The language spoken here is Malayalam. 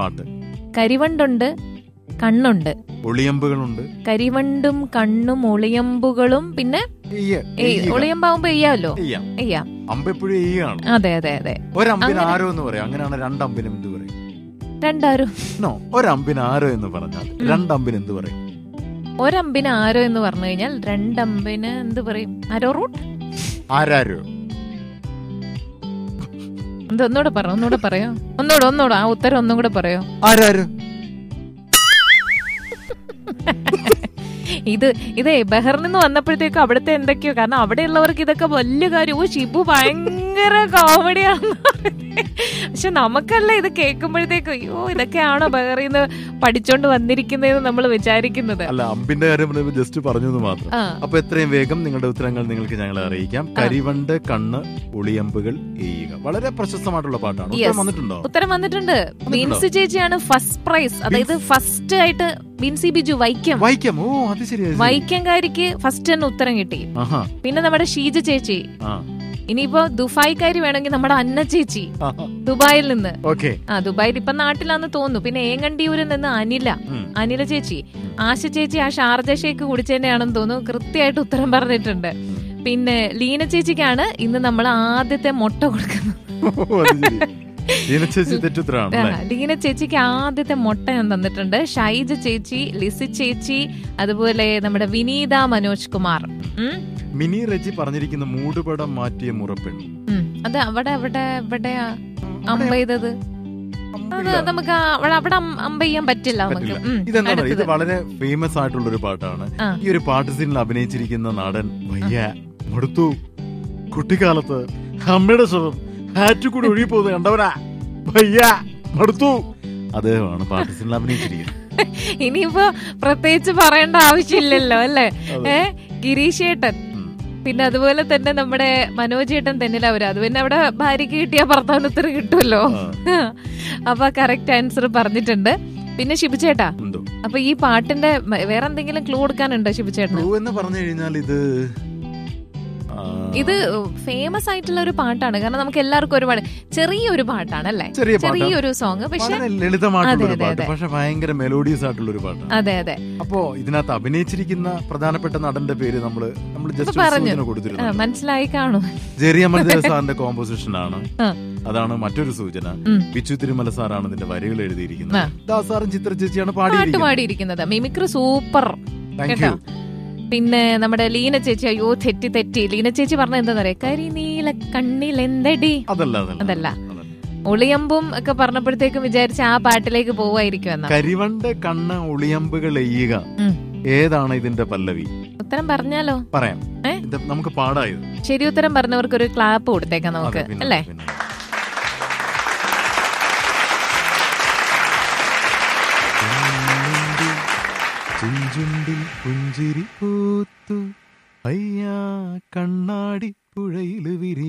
പാട്ട് കരിവണ്ടുണ്ട് കണ്ണുണ്ട് ഒളിയമ്പുകളുണ്ട് കരിവണ്ടും കണ്ണും ഒളിയമ്പുകളും പിന്നെ ഈയ, ഏയ് ഈയ. ഒളിയമ്പാവുമ്പോ എയ്യാമല്ലോ ഈയാം. എയ്യാം അമ്പ് എപ്പോഴും ഈയാണ് അതെ അതെ അതെ ഒരമ്പിന് അങ്ങനെ- ആരോ എന്ന് പറയാം അങ്ങനെയാണ് രണ്ടമ്പിനും എന്ത് പറയും രണ്ടാരും നോ ഒരമ്പിന് ആരോ എന്ന് പറഞ്ഞാൽ ഉം. രണ്ടമ്പിന് എന്ത് പറയും ഒരമ്പിന് ആരോ എന്ന് പറഞ്ഞു കഴിഞ്ഞാൽ രണ്ടമ്പിന് എന്ത് പറയും ആരോ റൂട്ട് ആരാരോ എന്ത് ഒന്നുകൂടെ പറ ഒന്നുകൂടെ പറയോ ഒന്നുകൂടെ ഒന്നുകൂടെ ആ ഉത്തരം ഒന്നും കൂടെ പറയോ ആരാരോ ഇത് ഇതേ ബഹറിൽ നിന്ന് വന്നപ്പോഴത്തേക്ക് അവിടുത്തെ എന്തൊക്കെയോ കാരണം അവിടെയുള്ളവർക്ക് ഇതൊക്കെ വലിയ കാര്യം ഓ ഷിബു ഭയങ്കര കോമഡിയാന്ന് പക്ഷെ നമുക്കല്ല ഇത് കേൾക്കുമ്പോഴത്തേക്ക് അയ്യോ ഇതൊക്കെയാണോ ബഹറിൽ നിന്ന് പഠിച്ചോണ്ട് വന്നിരിക്കുന്നതെന്ന് നമ്മൾ വിചാരിക്കുന്നത് അല്ല അമ്പിന്റെ കാര്യം പറയുമ്പോൾ ജസ്റ്റ് പറഞ്ഞു എന്ന് മാത്രം ആ അപ്പൊ എത്രയും വേഗം നിങ്ങളുടെ ഉത്തരങ്ങൾ നിങ്ങൾക്ക് ഞങ്ങളെ അറിയിക്കാം കരിവണ്ട് കണ്ണ് ഒളിയമ്പുകൾ എയ്യുക വളരെ പ്രശസ്തമായിട്ടുള്ള പാട്ടാണ് ഉത്തരം Yes. വന്നിട്ടുണ്ടോ ഉത്തരം വന്നിട്ടുണ്ട് ബിൻസി ചേച്ചിയാണ് ഫസ്റ്റ് പ്രൈസ് അതായത് ഫസ്റ്റ് ആയിട്ട് ബിൻസി ബിജു വൈക്കം വായിക്കാം ഓ അത് ശരിയാ വൈക്കംകാരിക്ക് ഫസ്റ്റ് തന്നെ ഉത്തരം കിട്ടി ആഹാ പിന്നെ നമ്മുടെ ഷീജ ചേച്ചി ആ ഇനിയിപ്പോ ദുബായ്ക്കാരി വേണമെങ്കിൽ നമ്മുടെ അന്ന ചേച്ചി ദുബായിൽ നിന്ന് ഓക്കെ ആ ദുബായിൽ ഇപ്പൊ നാട്ടിലാന്ന് തോന്നുന്നു പിന്നെ ഏങ്ങണ്ടിയൂരിൽ നിന്ന് അനില അനില ചേച്ചി ആശ ചേച്ചി ആ ഷാർജ ഷേക്ക് കുടിച്ചതിന്റെയാണെന്ന് തോന്നുന്നു കൃത്യമായിട്ട് ഉത്തരം പറഞ്ഞിട്ടുണ്ട് പിന്നെ ലീന ചേച്ചിക്കാണ് ഇന്ന് നമ്മൾ ആദ്യത്തെ മുട്ട കൊടുക്കുന്നത് ചേച്ചി തെറ്റുത്തരാണ് ആ, അല്ലേ ലീന ചേച്ചിക്ക് ആദ്യത്തെ മുട്ട ഞാൻ തന്നിട്ടുണ്ട് ഷൈജ ചേച്ചി ലിസി ചേച്ചി അതുപോലെ നമ്മുടെ വിനീത മനോജ് കുമാർ ഉം, മിനി റജി പറഞ്ഞിരിക്കുന്ന മൂടുപടം മാറ്റിയ മുറപ്പെണ്ണു ഉം. അത് അവിടെ അവിടെ ഇവിടെ അമ്പ ചെയ്തത് അത് നമുക്ക് ആ- അവിടെ അവിടെ അം- അമ്പ ചെയ്യാൻ പറ്റില്ല നമുക്ക് പറ്റില്ല. ഉം, ഇതെന്താ ഇത് അടുത്തത്. വളരെ ഫേമസ് ആയിട്ടുള്ള ഒരു പാട്ടാണ് ആ. ഈ ഒരു പാട്ട് സീനിൽ അഭിനയിച്ചിരിക്കുന്ന നടൻ വയ്യ മടുത്തു കുട്ടിക്കാലത്ത് അമ്മയുടെ സ്വരം ഹാറ്റ് കൂടി ഒഴുകി പോകുന്നത് കണ്ടവരാ വയ്യ മടുത്തു അദ്ദേഹമാണ് പാട്ട് സീനിൽ അഭിനയിച്ചിരിക്കുന്നത് ഇനിയിപ്പോ പ്രത്യേകിച്ച് പറയേണ്ട ആവശ്യമില്ലല്ലോ അല്ലേ അതെ. ഏ ഗിരീഷ് ഏട്ടൻ ഉം. പിന്നെ അതുപോലെ തന്നെ നമ്മുടെ മനോജ് ഏട്ടൻ തന്നെ അവര് അത് പിന്നെ അവിടെ ഭാര്യയ്ക്ക് കിട്ടിയ ഭർത്താവിന് ഉത്തരം കിട്ടുമല്ലോ ആ, അപ്പൊ കറക്റ്റ് ആൻസർ പറഞ്ഞിട്ടുണ്ട് പിന്നെ ശിബുചേട്ടാ എന്തോ അപ്പൊ ഈ പാട്ടിന്റെ മ- വേറെ എന്തെങ്കിലും ക്ലൂ കൊടുക്കാനുണ്ടോ ശിബുചേട്ടന് ക്ലൂ എന്ന് പറഞ്ഞു കഴിഞ്ഞാൽ ഇത് ആ, ഇത് ഫേമസ് ആയിട്ടുള്ള ഒരു പാട്ടാണ് കാരണം നമുക്ക് എല്ലാവർക്കും ഒരുപാട് ചെറിയൊരു പാട്ടാണ് അല്ലേ ചെറിയ പാട്ടാണ്. ചെറിയൊരു സോങ് പക്ഷെ വളരെ ലളിതമായിട്ടുള്ള അതെ, ഒരു അതെ, പാട്ട് അതെ. പക്ഷെ ഭയങ്കര മെലോഡിയസ് ആയിട്ടുള്ള ഒരു പാട്ടാണ് അതെ അതെ അപ്പോ ഇതിനകത്ത് അഭിനയിച്ചിരിക്കുന്ന പ്രധാനപ്പെട്ട നടന്റെ പേര് നമ്മള് നമ്മൾ ജസ്റ്റ് പറഞ്ഞു. സൂചന ആ, കൊടുത്തിരുന്നു മനസ്സിലായി കാണും ജെറി അമൽദേവ് സാറിന്റെ കോമ്പോസിഷൻ ആണ് ആ. അതാണ് മറ്റൊരു സൂചന ഉം. ബിച്ചു തിരുമല സാറാണ് ഇതിന്റെ വരികൾ ആ. എഴുതിയിരിക്കുന്നത് ദാസാറും ചിത്ര ചേച്ചിയാണ് പാട്ട് പാടിയിരിക്കുന്നത് പാടിയിരിക്കുന്നത് മിമിക്രി സൂപ്പർ താങ്ക് കേട്ടോ യു പിന്നെ നമ്മുടെ ലീന ചേച്ചി അയ്യോ തെറ്റി തെറ്റി ലീന ചേച്ചി പറഞ്ഞ എന്താ പറയാ കരിനീല കണ്ണിൽ എന്തടി അതല്ല അതല്ല അതല്ല. അതല്ല. ഒളിയമ്പും ഒക്കെ പറഞ്ഞപ്പോഴത്തേക്കും വിചാരിച്ച ആ പാട്ടിലേക്ക് പോവായിരിക്കും എന്നാ കരിവണ്ട് കണ്ണ് ഒളിയമ്പുകൾ എയ്യുക ഉം. ഏതാണ് ഇതിന്റെ പല്ലവി ഉത്തരം പറഞ്ഞാലോ പറയാം ഏ? ഇത് നമുക്ക് പാടായത് ശരി ഉത്തരം പറഞ്ഞവർക്ക് ഒരു ക്ലാപ്പ് കൊടുത്തേക്കാം നമുക്ക് അതെ, പിന്നെ, അല്ലേ പിന്നെ. കണ്ണിന്റെ ചെഞ്ചുണ്ടിൽ പുഞ്ചിരി പൂത്തു അയ്യാ കണ്ണാടി പുഴയിൽ വിരി